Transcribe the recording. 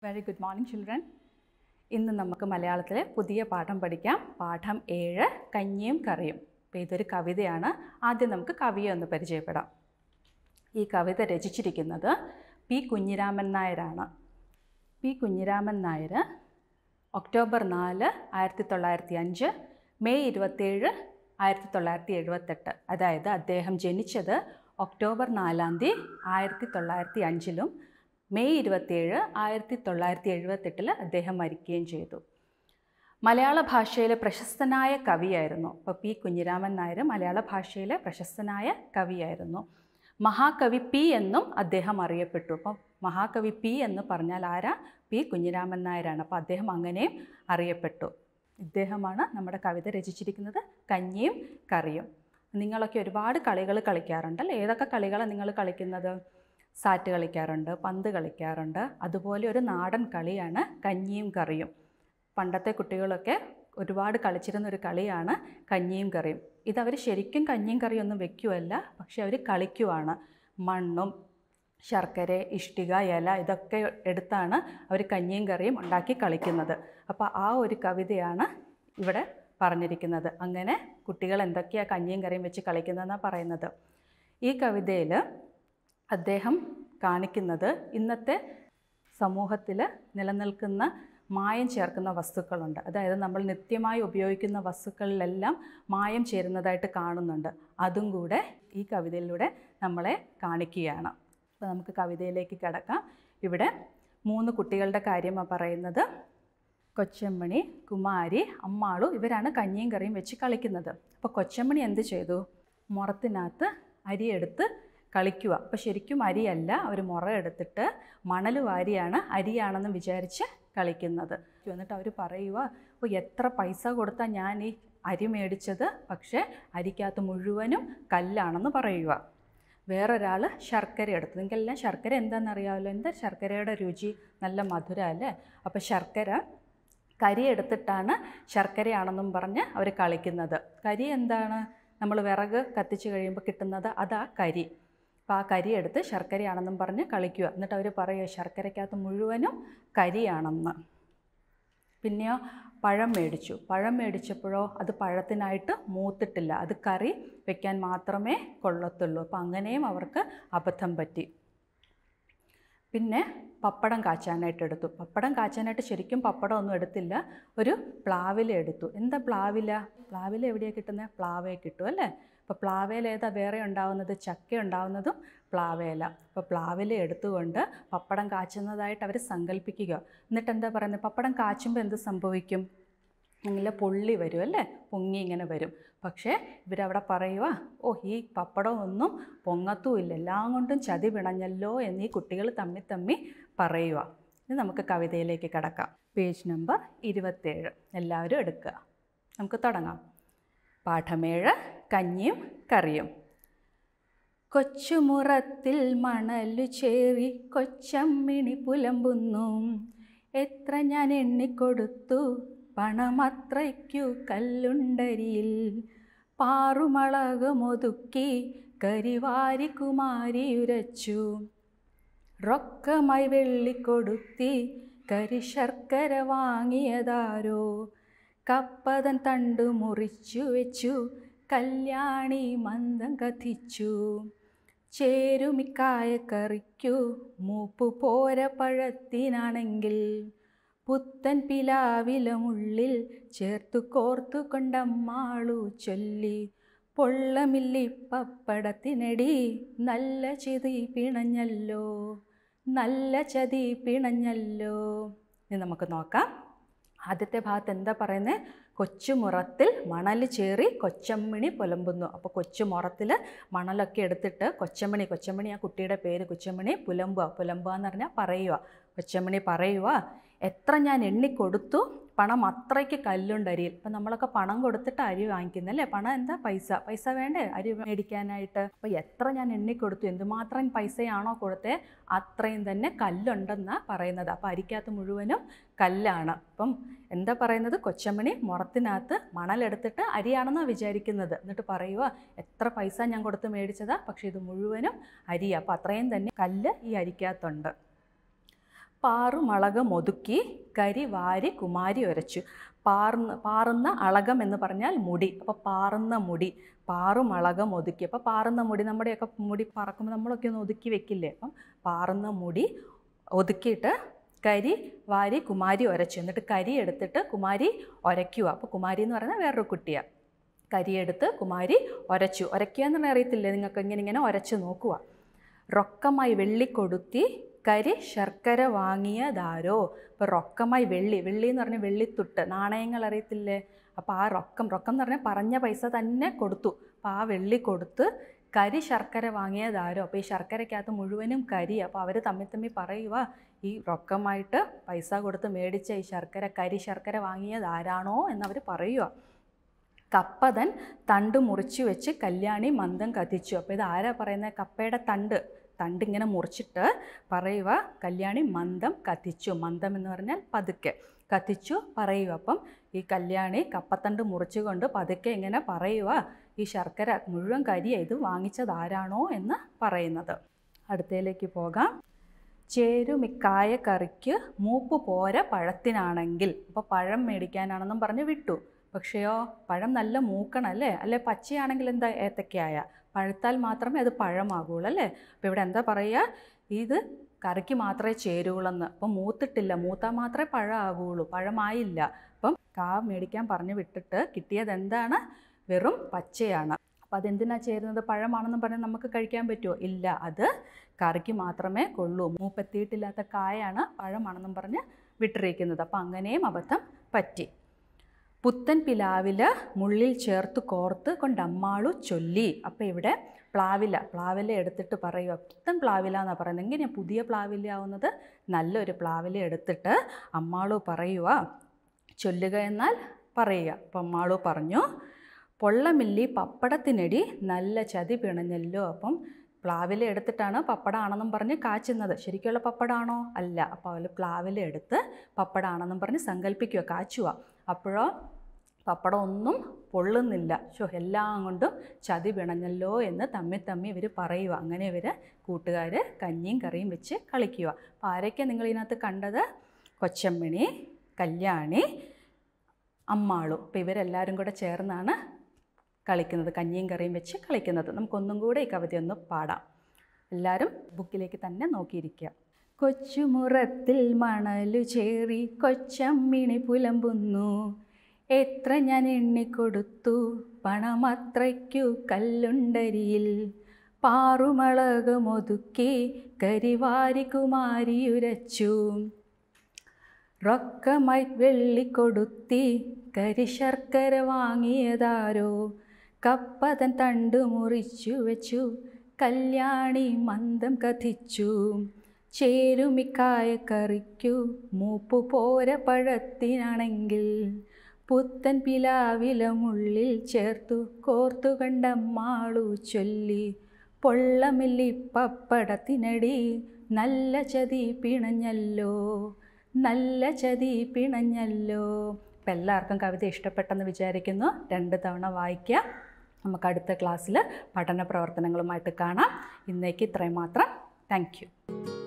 very good morning children ഇന്ന് നമുക്ക് മലയാളത്തിലെ പുതിയ പാഠം പഠിക്കാം പാഠം ഏഴ് കഞ്ഞിയും കറിയും അപ്പോൾ ഇതൊരു കവിതയാണ് ആദ്യം നമുക്ക് കവിയെ ഒന്ന് പരിചയപ്പെടാം ഈ കവിത രചിച്ചിരിക്കുന്നത് പി കുഞ്ഞിരാമൻ നായരാണ് പി കുഞ്ഞിരാമൻ നായർ ഒക്ടോബർ നാല് ആയിരത്തി തൊള്ളായിരത്തി അഞ്ച് മെയ് ഇരുപത്തേഴ് ആയിരത്തി തൊള്ളായിരത്തി എഴുപത്തെട്ട് അതായത് അദ്ദേഹം ജനിച്ചത് ഒക്ടോബർ നാലാം തീയതി ആയിരത്തി തൊള്ളായിരത്തി അഞ്ചിലും മെയ് ഇരുപത്തിയേഴ് ആയിരത്തി തൊള്ളായിരത്തി എഴുപത്തെട്ടിൽ അദ്ദേഹം മരിക്കുകയും ചെയ്തു മലയാള ഭാഷയിലെ പ്രശസ്തനായ കവിയായിരുന്നു അപ്പോൾ പി കുഞ്ഞിരാമൻ നായർ മലയാള ഭാഷയിലെ പ്രശസ്തനായ കവിയായിരുന്നു മഹാകവി പി എന്നും അദ്ദേഹം അറിയപ്പെട്ടു അപ്പം മഹാകവി പി എന്ന് പറഞ്ഞാൽ ആരാ പി കുഞ്ഞിരാമൻ നായരാണ് അപ്പോൾ അദ്ദേഹം അങ്ങനെയും അറിയപ്പെട്ടു ഇദ്ദേഹമാണ് നമ്മുടെ കവിത രചിച്ചിരിക്കുന്നത് കഞ്ഞിയും കറിയും നിങ്ങളൊക്കെ ഒരുപാട് കളികൾ കളിക്കാറുണ്ടല്ലോ ഏതൊക്കെ കളികളാണ് നിങ്ങൾ കളിക്കുന്നത് സാറ്റ് കളിക്കാറുണ്ട് പന്ത് കളിക്കാറുണ്ട് അതുപോലെ ഒരു നാടൻ കളിയാണ് കഞ്ഞിയും കറിയും പണ്ടത്തെ കുട്ടികളൊക്കെ ഒരുപാട് കളിച്ചിരുന്ന ഒരു കളിയാണ് കഞ്ഞിയും കറിയും ഇതവർ ശരിക്കും കഞ്ഞിയും കറിയും ഒന്നും വെക്കുമല്ല പക്ഷെ അവർ കളിക്കുവാണ് മണ്ണും ശർക്കര ഇഷ്ടിക ഇല ഇതൊക്കെ എടുത്താണ് അവർ കഞ്ഞിയും കറിയും ഉണ്ടാക്കി കളിക്കുന്നത് അപ്പോൾ ആ ഒരു കവിതയാണ് ഇവിടെ പറഞ്ഞിരിക്കുന്നത് അങ്ങനെ കുട്ടികൾ എന്തൊക്കെയാണ് കഞ്ഞിയും കറിയും വെച്ച് കളിക്കുന്നതെന്നാണ് പറയുന്നത് ഈ കവിതയിൽ അദ്ദേഹം കാണിക്കുന്നത് ഇന്നത്തെ സമൂഹത്തിൽ നിലനിൽക്കുന്ന മായം ചേർക്കുന്ന വസ്തുക്കളുണ്ട് അതായത് നമ്മൾ നിത്യമായി ഉപയോഗിക്കുന്ന വസ്തുക്കളിലെല്ലാം മായം ചേരുന്നതായിട്ട് കാണുന്നുണ്ട് അതും കൂടെ ഈ കവിതയിലൂടെ നമ്മളെ കാണിക്കുകയാണ് അപ്പോൾ നമുക്ക് കവിതയിലേക്ക് കിടക്കാം ഇവിടെ മൂന്ന് കുട്ടികളുടെ കാര്യമാണ് പറയുന്നത് കൊച്ചമ്മണി കുമാരി അമ്മാളു ഇവരാണ് കഞ്ഞിയും കറിയും വെച്ച് കളിക്കുന്നത് അപ്പോൾ കൊച്ചമ്മണി എന്ത് ചെയ്തു മുറത്തിനകത്ത് അരിയെടുത്ത് കളിക്കുക അപ്പോൾ ശരിക്കും അരിയല്ല അവർ മുറ എടുത്തിട്ട് മണൽ വാരിയാണ് അരിയാണെന്ന് വിചാരിച്ച് കളിക്കുന്നത് എന്നിട്ട് അവർ പറയുക അപ്പോൾ എത്ര പൈസ കൊടുത്താൽ ഞാൻ ഈ അരി മേടിച്ചത് പക്ഷേ അരിക്കകത്ത് മുഴുവനും കല്ലാണെന്ന് പറയുക വേറൊരാൾ ശർക്കര എടുത്തു നിങ്ങൾക്കെല്ലാം ശർക്കര എന്താണെന്ന് അറിയാമല്ലോ എന്താ ശർക്കരയുടെ രുചി നല്ല മധുര അല്ലേ അപ്പോൾ ശർക്കര കരി എടുത്തിട്ടാണ് ശർക്കരയാണെന്നും പറഞ്ഞ് അവർ കളിക്കുന്നത് കരി എന്താണ് നമ്മൾ വിറക് കത്തിച്ച് കഴിയുമ്പോൾ കിട്ടുന്നത് അതാ കരി അപ്പോൾ ആ കരി എടുത്ത് ശർക്കരയാണെന്നും പറഞ്ഞ് കളിക്കുക എന്നിട്ട് അവർ പറയുക ശർക്കരയ്ക്കകത്ത് മുഴുവനും കരിയാണെന്ന് പിന്നെയോ പഴം മേടിച്ചു പഴം മേടിച്ചപ്പോഴോ അത് പഴത്തിനായിട്ട് മൂത്തിട്ടില്ല അത് കറി വെക്കാൻ മാത്രമേ കൊള്ളത്തുള്ളൂ അപ്പോൾ അങ്ങനെയും അവർക്ക് അബദ്ധം പറ്റി പിന്നെ പപ്പടം കാച്ചാനായിട്ട് എടുത്തു പപ്പടം കാച്ചാനായിട്ട് ശരിക്കും പപ്പടം ഒന്നും എടുത്തില്ല ഒരു പ്ലാവില എടുത്തു എന്താ പ്ലാവില പ്ലാവില എവിടെയാണ് കിട്ടുന്നത് പ്ലാവയെ കിട്ടും അല്ലേ അപ്പോൾ പ്ലാവേല ഏതാ വേറെ ഉണ്ടാവുന്നത് ചക്ക ഉണ്ടാവുന്നതും പ്ലാവേല അപ്പോൾ പ്ലാവില എടുത്തുകൊണ്ട് പപ്പടം കാച്ചുന്നതായിട്ട് അവർ സങ്കല്പിക്കുക എന്നിട്ട് എന്താ പറയുന്നത് പപ്പടം കാച്ചുമ്പോൾ എന്ത് സംഭവിക്കും ഇങ്ങനെ പൊള്ളി വരും അല്ലേ പൊങ്ങി ഇങ്ങനെ വരും പക്ഷേ ഇവരവിടെ പറയുക ഓ ഈ പപ്പടം ഒന്നും പൊങ്ങത്തുമില്ല എല്ലാം കൊണ്ടും ചതി പിണഞ്ഞല്ലോ എന്നീ കുട്ടികൾ തമ്മി തമ്മി പറയുക ഇനി നമുക്ക് കവിതയിലേക്ക് കിടക്കാം പേജ് നമ്പർ ഇരുപത്തേഴ് എല്ലാവരും എടുക്കുക നമുക്ക് തുടങ്ങാം പാഠമേഴ് കഞ്ഞിയും കറിയും കൊച്ചുമുറത്തിൽ മണലു ചേറി കൊച്ചമ്മിണി പുലമ്പുന്നു എത്ര ഞാൻ എണ്ണിക്കൊടുത്തു പണമത്രയ്ക്കു കല്ലുണ്ടരിയിൽ പാറുമളകമൊതുക്കി കരിവാരി കുമാരിയുരച്ചു റൊക്കമായി വെള്ളിക്കൊടുത്തി കരിശർക്കര വാങ്ങിയതാരോ കപ്പതൻ തണ്ടു മുറിച്ചു വെച്ചു കല്യാണി മന്ദം കത്തിച്ചു ചേരുമിക്കായ കറിക്കു മൂപ്പു പോര പഴത്തിനാണെങ്കിൽ പുത്തൻ പിലാവിലമുള്ളിൽ ചേർത്തു കോർത്തു കൊണ്ടമ്മാളു ചൊല്ലി പൊള്ളമില്ലി പപ്പടത്തിനടി നല്ല ചതി പിണഞ്ഞല്ലോ നല്ല ചതി പിണഞ്ഞല്ലോ ഇനി നമുക്ക് നോക്കാം ആദ്യത്തെ ഭാഗത്ത് എന്താ പറയുന്നത് കൊച്ചുമുറത്തിൽ മണൽ ചേറി കൊച്ചമ്മിണി പുലമ്പുന്നു അപ്പോൾ കൊച്ചുമുറത്തിൽ മണലൊക്കെ എടുത്തിട്ട് കൊച്ചമ്മണി കൊച്ചമ്മണി ആ കുട്ടിയുടെ പേര് കൊച്ചമ്മണി പുലമ്പുക പുലമ്പുക എന്ന് പറഞ്ഞാൽ പറയുക കൊച്ചമ്മണി പറയുക എത്ര ഞാൻ എണ്ണിക്കൊടുത്തു പണം അത്രയ്ക്ക് കല്ലുണ്ട് അരിയിൽ ഇപ്പം നമ്മളൊക്കെ പണം കൊടുത്തിട്ട് അരി വാങ്ങിക്കുന്നല്ലേ പണം എന്താ പൈസ പൈസ വേണ്ടേ അരി മേടിക്കാനായിട്ട് അപ്പോൾ എത്ര ഞാൻ എണ്ണിക്കൊടുത്തു എന്തുമാത്രം പൈസയാണോ കൊടുത്തേ അത്രയും തന്നെ കല്ലുണ്ടെന്നാണ് പറയുന്നത് അപ്പോൾ അരിക്കകത്ത് മുഴുവനും കല്ലാണ് അപ്പം എന്താ പറയുന്നത് കൊച്ചമ്മണി മുറത്തിനകത്ത് മണലെടുത്തിട്ട് അരിയാണെന്നാണ് വിചാരിക്കുന്നത് എന്നിട്ട് പറയുക എത്ര പൈസ ഞാൻ കൊടുത്ത് മേടിച്ചതാ പക്ഷേ ഇത് മുഴുവനും അരിയാണ് അപ്പോൾ അത്രയും തന്നെ കല്ല് ഈ അരിക്കകത്തുണ്ട് പാറുമളകം ഒതുക്കി കരി വാരി കുമാരി ഉരച്ചു പാർന്ന് പാറുന്ന അളകം എന്ന് പറഞ്ഞാൽ മുടി അപ്പോൾ പാറുന്ന മുടി പാറുമളകം ഒതുക്കി അപ്പോൾ പാറുന്ന മുടി നമ്മുടെയൊക്കെ മുടി പറക്കുമ്പോൾ നമ്മളൊക്കെ ഒന്ന് ഒതുക്കി വെക്കില്ലേ അപ്പം പാറുന്ന മുടി ഒതുക്കിയിട്ട് കരി വാരി കുമാരി ഉരച്ചു എന്നിട്ട് കരി എടുത്തിട്ട് കുമാരി ഉരയ്ക്കുക അപ്പോൾ കുമാരി എന്ന് പറയുന്നത് വേറൊരു കുട്ടിയാണ് കരിയെടുത്ത് കുമാരി ഉരച്ചു ഉരയ്ക്കുക എന്ന് പറഞ്ഞാൽ അറിയത്തില്ലേ നിങ്ങൾക്ക് ഇങ്ങനെ ഇങ്ങനെ ഉരച്ച് നോക്കുക റൊക്കമായി വെള്ളി കൊടുത്തി കരി ശർക്കര വാങ്ങിയതാരോ ഇപ്പോൾ റൊക്കമായി വെള്ളി വെള്ളി എന്ന് പറഞ്ഞാൽ വെള്ളിത്തുട്ട് നാണയങ്ങൾ അറിയത്തില്ലേ അപ്പോൾ ആ റൊക്കം റൊക്കം എന്ന് പറഞ്ഞാൽ പറഞ്ഞ പൈസ തന്നെ കൊടുത്തു അപ്പോൾ ആ വെള്ളി കൊടുത്ത് കരി ശർക്കര വാങ്ങിയതാരോ അപ്പോൾ ഈ ശർക്കരയ്ക്കകത്ത് മുഴുവനും കരി അപ്പോൾ അവർ തമ്മിൽ തമ്മിൽ പറയുക ഈ റൊക്കമായിട്ട് പൈസ കൊടുത്ത് മേടിച്ച ഈ ശർക്കര കരി ശർക്കര വാങ്ങിയത് ആരാണോ എന്നവർ പറയുക കപ്പതൻ തണ്ട് മുറിച്ച് വെച്ച് കല്യാണി മന്ദം കത്തിച്ചു അപ്പോൾ ഇത് ആരാ പറയുന്നത് കപ്പയുടെ തണ്ട് തണ്ട് ഇങ്ങനെ മുറിച്ചിട്ട് പറയുക കല്യാണി മന്ദം കത്തിച്ചു മന്ദം എന്ന് പറഞ്ഞാൽ പതുക്കെ കത്തിച്ചു പറയുക അപ്പം ഈ കല്യാണി കപ്പത്തണ്ട് മുറിച്ചുകൊണ്ട് പതുക്കെ ഇങ്ങനെ പറയുക ഈ ശർക്കര മുഴുവൻ കരിയ ഇത് വാങ്ങിച്ചത് ആരാണോ എന്ന് പറയുന്നത് അടുത്തയിലേക്ക് പോകാം ചേരുമിക്കായ കറിക്ക് മൂപ്പ് പോര പഴത്തിനാണെങ്കിൽ അപ്പോൾ പഴം മേടിക്കാനാണെന്നും പറഞ്ഞ് വിട്ടു പക്ഷെയോ പഴം നല്ല മൂക്കണം അല്ലേ അല്ലേ പച്ചയാണെങ്കിൽ എന്താ ഏത്തക്കയായ പഴുത്താൽ മാത്രമേ അത് പഴമാകുള്ളൂ അല്ലേ അപ്പോൾ ഇവിടെ എന്താ പറയുക ഇത് കറിക്ക് മാത്രമേ ചേരുള്ളെന്ന് അപ്പം മൂത്തിട്ടില്ല മൂത്താൽ മാത്രമേ പഴം ആകുള്ളൂ പഴമായില്ല അപ്പം കാ മേടിക്കാൻ പറഞ്ഞു വിട്ടിട്ട് കിട്ടിയത് എന്താണ് വെറും പച്ചയാണ് അപ്പോൾ അതെന്തിനാ ചേരുന്നത് പഴമാണെന്നും പറഞ്ഞ് നമുക്ക് കഴിക്കാൻ പറ്റുമോ ഇല്ല അത് കറിക്ക് മാത്രമേ കൊള്ളൂ മൂപ്പെത്തിയിട്ടില്ലാത്ത കായാണ് പഴമാണെന്നും പറഞ്ഞ് വിട്ടിരിക്കുന്നത് അപ്പോൾ അങ്ങനെയും അബദ്ധം പറ്റി പുത്തൻ പിലാവില മുള്ളിൽ ചേർത്ത് കോർത്ത് കൊണ്ടമ്മാളു ചൊല്ലി അപ്പോൾ ഇവിടെ പ്ലാവില പ്ലാവില എടുത്തിട്ട് പറയുക പുത്തൻ പ്ലാവില എന്നാണ് പറയുന്നത് എങ്ങനെയാണ് പുതിയ പ്ലാവില ആവുന്നത് നല്ലൊരു പ്ലാവില എടുത്തിട്ട് അമ്മാളു പറയുക ചൊല്ലുക എന്നാൽ പറയുക അപ്പം അമ്മാളു പറഞ്ഞു പൊള്ളമില്ലി പപ്പടത്തിനടി നല്ല ചതി പിണഞ്ഞല്ലോ അപ്പം പ്ലാവില എടുത്തിട്ടാണ് പപ്പടമാണെന്നും പറഞ്ഞ് കാച്ചുന്നത് ശരിക്കുള്ള പപ്പടമാണോ അല്ല അപ്പോൾ അവൾ പ്ലാവില എടുത്ത് പപ്പടമാണെന്നും പറഞ്ഞ് സങ്കല്പിക്കുക കാച്ചുക അപ്പോഴോ പപ്പടം ഒന്നും പൊള്ളുന്നില്ല ഷോ എല്ലാം കൊണ്ടും ചതി പിണഞ്ഞല്ലോ എന്ന് തമ്മി തമ്മി ഇവർ പറയുക അങ്ങനെ ഇവർ കൂട്ടുകാർ കഞ്ഞിയും കറിയും വെച്ച് കളിക്കുക അപ്പോൾ ആരൊക്കെയാണ് നിങ്ങൾ ഇതിനകത്ത് കണ്ടത് കൊച്ചമ്മിണി കല്യാണി അമ്മാളു അപ്പോൾ ഇവരെല്ലാവരും കൂടെ ചേർന്നാണ് കളിക്കുന്നത് കഞ്ഞിയും കറിയും വെച്ച് കളിക്കുന്നത് നമുക്കൊന്നും കൂടെ ഈ കവിത ഒന്ന് പാടാം എല്ലാവരും ബുക്കിലേക്ക് തന്നെ നോക്കിയിരിക്കുക കൊച്ചുമുറത്തിൽ മണലു ചേറി കൊച്ചമ്മിണി പുലമ്പുന്നു എത്ര ഞാൻ എണ്ണിക്കൊടുത്തു പണമത്രയ്ക്കു കല്ലുണ്ടരിയിൽ പാറുമളകമൊതുക്കി കരിവാരി കുമാരിയുരച്ചു റൊക്കമായി വെള്ളിക്കൊടുത്തി കരിശർക്കര വാങ്ങിയതാരോ കപ്പതൻ തണ്ട് മുറിച്ചു വെച്ചു കല്യാണി മന്ദം കഥിച്ചു ചേരുമിക്കായ കറിക്കു മൂപ്പു പോര പഴത്തിനാണെങ്കിൽ പുത്തൻ പിലാവിലമുള്ളിൽ ചേർത്തു കോർത്തു കണ്ടമ്മാളു ചൊല്ലി പൊള്ളമില്ലി പപ്പടത്തിനടി നല്ല ചതി പിണഞ്ഞല്ലോ നല്ല ചതി പിണഞ്ഞല്ലോ അപ്പം എല്ലാവർക്കും കവിത ഇഷ്ടപ്പെട്ടെന്ന് വിചാരിക്കുന്നു രണ്ട് തവണ വായിക്കുക നമുക്ക് അടുത്ത ക്ലാസ്സിൽ പഠന പ്രവർത്തനങ്ങളുമായിട്ട് കാണാം ഇന്നേക്ക് ഇത്രയും മാത്രം താങ്ക്